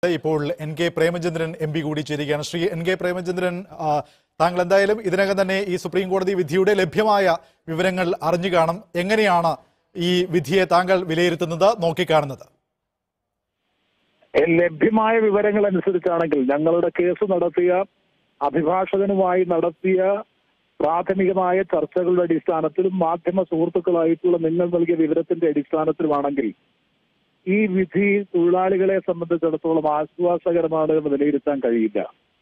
ഇപ്പോൾ N K Premachandran M P കൂടി ചേരുകയാണ് ശ്രീ എൻ കെ പ്രേമചന്ദ്രൻ ആ, താങ്കൾ എന്തായാലും ഇതിനകം തന്നെ ഈ സുപ്രീം കോടതി വിധിയുടെ ലഭ്യമായ വിവരങ്ങൾ അറിഞ്ഞു കാണും എങ്ങനെയാണ് ഈ വിധിയെ താങ്കൾ വിലയിരുത്തുന്നത് നോക്കിക്കാണുന്നത് ലഭ്യമായ വിവരങ്ങൾ അനുസരിച്ചാണെങ്കിൽ ഞങ്ങളുടെ കേസ് നടത്തിയ അഭിഭാഷകനുമായി നടത്തിയ പ്രാഥമികമായ ചർച്ചകളുടെ അടിസ്ഥാനത്തിലും മാധ്യമ സുഹൃത്തുക്കളായിട്ടുള്ള നിങ്ങൾ നൽകിയ വിവരത്തിന്റെ അടിസ്ഥാനത്തിലുമാണെങ്കിൽ ഈ വിധി തൊഴിലാളികളെ സംബന്ധിച്ചിടത്തോളം ആശ്വാസകരമാണ് എന്ന് വിലയിരുത്താൻ കഴിയില്ല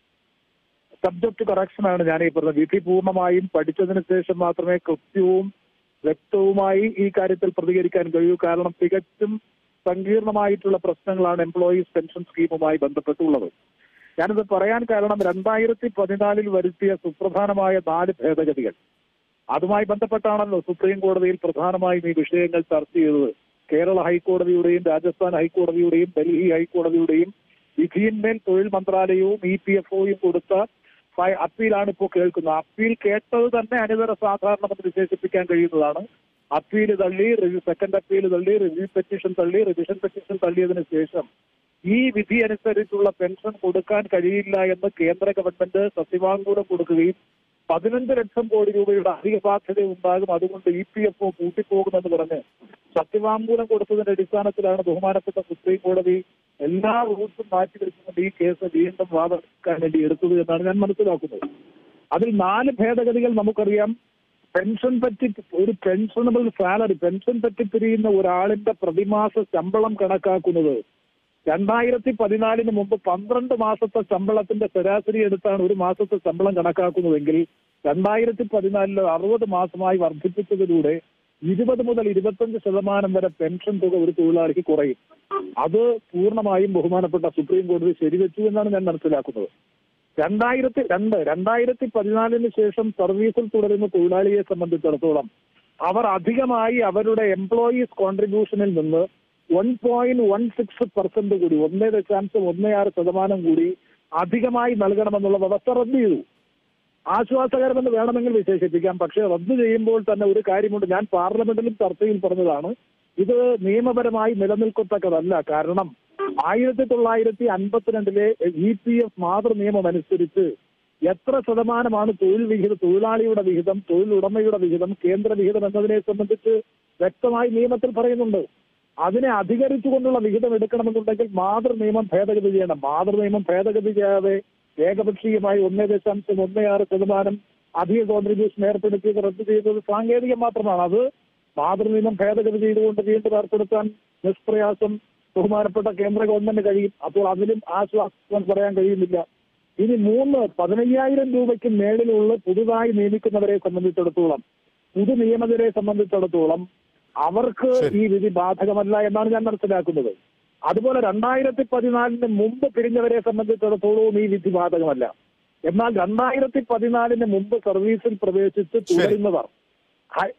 സബ്ജക്ട് കറക്ഷനാണ് ഞാൻ ഈ പറഞ്ഞത് വിധി പൂർണ്ണമായും പഠിച്ചതിന് ശേഷം മാത്രമേ കൃത്യവും വ്യക്തവുമായി ഈ കാര്യത്തിൽ പ്രതികരിക്കാൻ കഴിയൂ കാരണം തികച്ചും സങ്കീർണമായിട്ടുള്ള പ്രശ്നങ്ങളാണ് എംപ്ലോയീസ് പെൻഷൻ സ്കീമുമായി ബന്ധപ്പെട്ടുള്ളത് ഞാനിത് പറയാൻ കാരണം രണ്ടായിരത്തി പതിനാലിൽ വരുത്തിയ സുപ്രധാനമായ നാല് ഭേദഗതികൾ അതുമായി ബന്ധപ്പെട്ടാണല്ലോ സുപ്രീം കോടതിയിൽ പ്രധാനമായും ഈ വിഷയങ്ങൾ ചർച്ച ചെയ്തത് കേരള ഹൈക്കോടതിയുടെയും രാജസ്ഥാൻ ഹൈക്കോടതിയുടെയും ഡൽഹി ഹൈക്കോടതിയുടെയും വിധിയിന്മേൽ തൊഴിൽ മന്ത്രാലയവും ഇ പി എഫ് ഒയും കൊടുത്ത ഫയ- അപ്പീലാണ് ഇപ്പോൾ കേൾക്കുന്നത് അപ്പീൽ കേട്ടത് തന്നെ അനിതര സാധാരണമെന്ന് വിശേഷിപ്പിക്കാൻ കഴിയുന്നതാണ് അപ്പീൽ തള്ളി റിവ്യൂ സെക്കൻഡ് അപ്പീൽ തള്ളി റിവ്യൂ പെറ്റീഷൻ തള്ളി റിവിഷൻ പെറ്റീഷൻ തള്ളിയതിനു ശേഷം ഈ വിധി അനുസരിച്ചുള്ള പെൻഷൻ കൊടുക്കാൻ കഴിയില്ല എന്ന് കേന്ദ്ര ഗവൺമെന്റ് സത്യവാങ്മൂലം കൊടുക്കുകയും പതിനഞ്ച് ലക്ഷം കോടി രൂപയുടെ അധിക ബാധ്യത ഉണ്ടാകും അതുകൊണ്ട് ഇ പി എഫ് ഒ കൂട്ടിപ്പോകുമെന്ന് പറഞ്ഞ് സത്യവാങ്മൂലം കൊടുത്തതിന്റെ അടിസ്ഥാനത്തിലാണ് ബഹുമാനപ്പെട്ട സുപ്രീം കോടതി എല്ലാ റൂൾസും മാറ്റിവെച്ചുകൊണ്ട് ഈ കേസ് വീണ്ടും വാദിക്കാൻ വേണ്ടി എടുത്തത് എന്നാണ് ഞാൻ മനസ്സിലാക്കുന്നത് അതിൽ നാല് ഭേദഗതികൾ നമുക്കറിയാം പെൻഷൻ പറ്റി ഒരു പെൻഷനബിൾ സാലറി പെൻഷൻ പറ്റി പിരിയുന്ന ഒരാളിന്റെ പ്രതിമാസ ശമ്പളം കണക്കാക്കുന്നത് രണ്ടായിരത്തി പതിനാലിന് മുമ്പ് പന്ത്രണ്ട് മാസത്തെ ശമ്പളത്തിന്റെ ശരാശരി എടുത്താണ് ഒരു മാസത്തെ ശമ്പളം കണക്കാക്കുന്നതെങ്കിൽ രണ്ടായിരത്തി പതിനാലില് അറുപത് മാസമായി വർദ്ധിപ്പിച്ചതിലൂടെ ഇരുപത് മുതൽ ഇരുപത്തഞ്ച് ശതമാനം വരെ പെൻഷൻ തുക ഒരു തൊഴിലാളിക്ക് കുറയും അത് പൂർണ്ണമായും ബഹുമാനപ്പെട്ട സുപ്രീം കോടതി ശരിവെച്ചു എന്നാണ് ഞാൻ മനസ്സിലാക്കുന്നത് രണ്ടായിരത്തി രണ്ട് രണ്ടായിരത്തി പതിനാലിന് ശേഷം സർവീസിൽ തുടരുന്ന തൊഴിലാളിയെ സംബന്ധിച്ചിടത്തോളം അവർ അധികമായി അവരുടെ എംപ്ലോയീസ് കോൺട്രിബ്യൂഷനിൽ നിന്ന് one point one six percent കൂടി ഒന്നേ ദശാംശം ഒന്നേ ആറ് ശതമാനം കൂടി അധികമായി നൽകണമെന്നുള്ള വ്യവസ്ഥ റദ്ദ് ചെയ്തു ആശ്വാസകരമെന്ന് വേണമെങ്കിൽ വിശേഷിപ്പിക്കാം പക്ഷേ റദ്ദ് ചെയ്യുമ്പോൾ തന്നെ ഒരു കാര്യമുണ്ട് ഞാൻ പാർലമെന്റിലും ചർച്ചയിൽ പറഞ്ഞതാണ് ഇത് നിയമപരമായി നിലനിൽക്കത്തക്കതല്ല കാരണം ആയിരത്തി തൊള്ളായിരത്തി അൻപത്തിരണ്ടിലെ ഇ പി എഫ് മാതൃനിയമം അനുസരിച്ച് എത്ര ശതമാനമാണ് തൊഴിൽ വിഹിതം തൊഴിലാളിയുടെ വിഹിതം തൊഴിലുടമയുടെ വിഹിതം കേന്ദ്ര വിഹിതം എന്നതിനെ സംബന്ധിച്ച് വ്യക്തമായി നിയമത്തിൽ പറയുന്നുണ്ട് അതിനെ അധികരിച്ചുകൊണ്ടുള്ള വിഹിതം എടുക്കണമെന്നുണ്ടെങ്കിൽ മാതൃനിയമം ഭേദഗതി ചെയ്യണം മാതൃനിയമം ഭേദഗതി ചെയ്യാതെ ഏകപക്ഷീയമായി ഒന്നേ ദശാംശം ഒന്നേ ആറ് ശതമാനം അധിക കോൺട്രിബ്യൂഷൻ ഏർപ്പെടുത്തിയത് റദ്ദ് ചെയ്തത് സാങ്കേതികം മാത്രമാണ് അത് മാതൃനിയമം ഭേദഗതി ചെയ്തുകൊണ്ട് വീണ്ടും ഏർപ്പെടുത്താൻ നിഷ്പ്രയാസം ബഹുമാനപ്പെട്ട കേന്ദ്ര ഗവൺമെന്റ് കഴിയും അപ്പോൾ അതിലും ആശ്വാസം പറയാൻ കഴിയുന്നില്ല ഇനി മൂന്ന് പതിനയ്യായിരം രൂപയ്ക്ക് മേളിലുള്ള പുതുതായി നിയമിക്കുന്നവരെ സംബന്ധിച്ചിടത്തോളം പുതു നിയമകരെ സംബന്ധിച്ചിടത്തോളം അവർക്ക് ശരി. ഈ വിധി ബാധകമല്ല എന്നാണ് ഞാൻ മനസ്സിലാക്കുന്നത് അതുപോലെ രണ്ടായിരത്തി പതിനാലിന് മുമ്പ് പിരിഞ്ഞവരെ സംബന്ധിച്ചിടത്തോളവും ഈ വിധി ബാധകമല്ല എന്നാൽ രണ്ടായിരത്തി പതിനാലിന് മുമ്പ് സർവീസിൽ പ്രവേശിച്ച് തുടരുന്നവർ ഹൈ-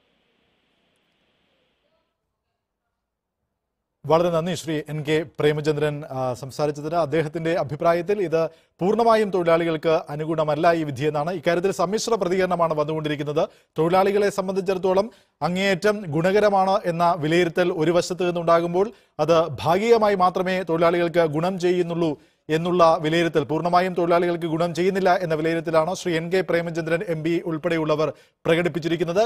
വളരെ നന്ദി ശ്രീ എൻ കെ പ്രേമചന്ദ്രൻ ആ, സംസാരിച്ചതിന് അദ്ദേഹത്തിന്റെ അഭിപ്രായത്തിൽ ഇത് പൂർണ്ണമായും തൊഴിലാളികൾക്ക് അനുകൂലമല്ല ഈ വിധിയെന്നാണ് ഇക്കാര്യത്തിൽ സമ്മിശ്ര പ്രതികരണമാണ് വന്നുകൊണ്ടിരിക്കുന്നത് തൊഴിലാളികളെ സംബന്ധിച്ചിടത്തോളം അങ്ങേയറ്റം ഗുണകരമാണ് എന്ന വിലയിരുത്തൽ ഒരു വശത്ത് നിന്നുണ്ടാകുമ്പോൾ അത് ഭാഗികമായി മാത്രമേ തൊഴിലാളികൾക്ക് ഗുണം ചെയ്യുന്നുള്ളൂ എന്നുള്ള വിലയിരുത്തൽ പൂർണ്ണമായും തൊഴിലാളികൾക്ക് ഗുണം ചെയ്യുന്നില്ല എന്ന വിലയിരുത്തലാണ് Shri N K Premachandran M P ഉൾപ്പെടെയുള്ളവർ പ്രകടിപ്പിച്ചിരിക്കുന്നത്